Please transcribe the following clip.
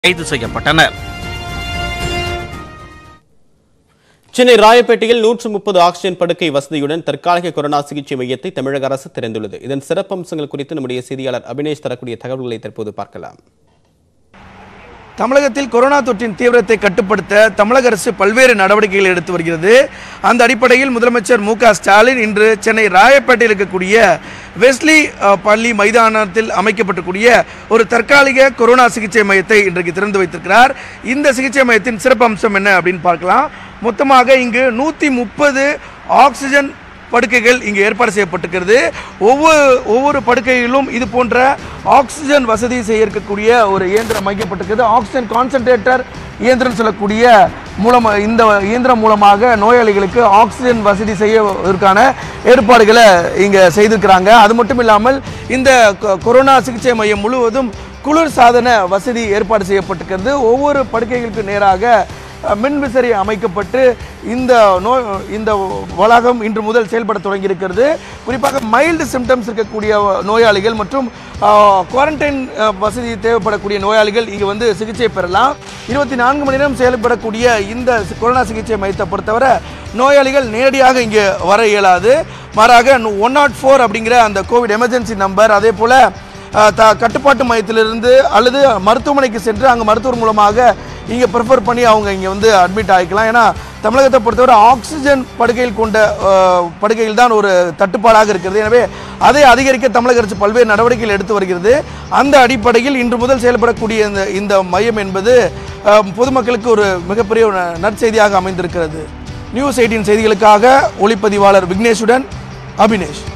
கைது செய்யப்பட்டனர் சென்னை ராயப்பேட்டையில் நூற்று முப்பது ஆக்சிஜன் படுக்கை வசதியுடன் தற்காலிக கொரோனா சிகிச்சை மையத்தை தமிழக அரசு திறந்துள்ளது இதன் சிறப்பம்சங்கள் குறித்து நம்முடைய செய்தியாளர் அபினேஷ் தரக்கூடிய தகவல்களை தற்போது பார்க்கலாம் தமிழகத்தில் கொரோனா தொற்றின் தீவிரத்தை கட்டுப்படுத்த தமிழக அரசு பல்வேறு நடவடிக்கைகள் எடுத்து வருகிறது அந்த அடிப்படையில் முதலமைச்சர் மு க ஸ்டாலின் இன்று சென்னை ராயப்பேட்டையில் இருக்கக்கூடிய வெஸ்லி அஹ், பள்ளி மைதானத்தில் அமைக்கப்பட்டிருக்கூடிய ஒரு தற்காலிக கொரோனா சிகிச்சை மையத்தை இன்றைக்கு திறந்து வைத்திருக்கிறார் இந்த சிகிச்சை மையத்தின் சிறப்பு அம்சம் என்ன அப்படின்னு பார்க்கலாம் மொத்தமாக இங்கு நூற்றி முப்பது ஆக்சிஜன் படுக்கைகள் இங்கு ஏற்பாடு செய்யப்பட்டிருக்கிறது ஒவ்வொரு ஒவ்வொரு படுக்கையிலும் இது போன்ற ஆக்சிஜன் வசதி செய்ய இருக்கக்கூடிய ஒரு இயந்திரம் அமைக்கப்பட்டிருக்கிறது ஆக்சிஜன் கான்சன்ட்ரேட்டர் இயந்திரம் சொல்லக்கூடிய மூலம் இந்த இயந்திரம் மூலமாக நோயாளிகளுக்கு ஆக்சிஜன் வசதி செய்வதற்கான ஏற்பாடுகளை இங்கே செய்திருக்கிறாங்க அது மட்டும் இல்லாமல் இந்த கொ- கொரோனா சிகிச்சை மையம் முழுவதும் குளிர் சாதன வசதி ஏற்பாடு செய்யப்பட்டிருக்கிறது ஒவ்வொரு படுக்கைகளுக்கு நேராக அஹ், மின்விசிறி அமைக்கப்பட்டு இந்த நோய் இந்த வளாகம் இன்று முதல் செயல்பட தொடங்கியிருக்கிறது குறிப்பாக மைல்டு சிம்டம்ஸ் இருக்கக்கூடிய நோயாளிகள் மற்றும் குவாரண்டைன் வசதி தேவைப்படக்கூடிய நோயாளிகள் இங்கே வந்து சிகிச்சை பெறலாம் இருபத்தி நான்கு மணி நேரம் செயல்படக்கூடிய இந்த சி- கொரோனா சிகிச்சை மையத்தை பொறுத்தவரை நோயாளிகள் நேரடியாக இங்கே வர இயலாது மாறாக ஒன் நாட் ஃபோர் அப்படிங்கிற அந்த கோவிட் எமர்ஜென்சி நம்பர் அதே போல் அஹ், த கட்டுப்பாட்டு மையத்திலிருந்து அல்லது மருத்துவமனைக்கு சென்று அங்கே மருத்துவர் மூலமாக இங்கே ப்ரிஃபர் பண்ணி அவங்க இங்கே வந்து அட்மிட் ஆகிக்கலாம் ஏன்னா தமிழகத்தை பொறுத்தவரை ஆக்சிஜன் படுக்கையில் கொண்ட அஹ், படுக்கையில் தான் ஒரு தட்டுப்பாடாக இருக்கிறது எனவே அதை அதிகரிக்க தமிழக அரசு பல்வேறு நடவடிக்கைகள் எடுத்து வருகிறது அந்த அடிப்படையில் இன்று முதல் செயல்படக்கூடிய இந்த இந்த மையம் என்பது அஹ், பொதுமக்களுக்கு ஒரு மிகப்பெரிய ஒரு நற்செய்தியாக அமைந்திருக்கிறது நியூஸ் எயிட்டின் செய்திகளுக்காக ஒளிப்பதிவாளர் விக்னேஷுடன் அபினேஷ்